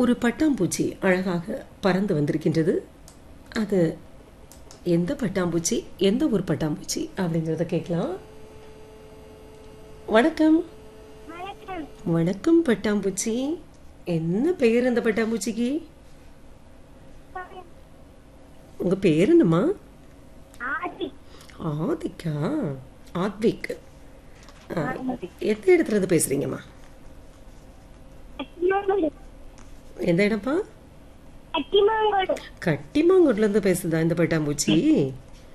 ஒரு பட்டாம்பூச்சி அழகாக பறந்து வந்திருக்கின்றது அது எந்த பட்டாம்பூச்சி எந்த ஒரு பட்டாம்பூச்சி அப்படிங்கிறத கேட்கலாம் வணக்கம் வணக்கம் வணக்கம் பட்டாம்பூச்சி என்ன பெயர் அந்த பட்டாம்பூச்சிக்கு உங்க பேர் என்னம்மா ஆதி ஆதிக்கா ஆத்விக் ஆ, எந்த இடத்துல இருந்து பேசுறீங்கம்மா அட்டிமாங்கோடு எந்த இடம்ப்பா அட்டிமாங்கோடு கட்டிமாங்கோட்ல இருந்து பேசுதா இந்த பட்டாம்பூச்சி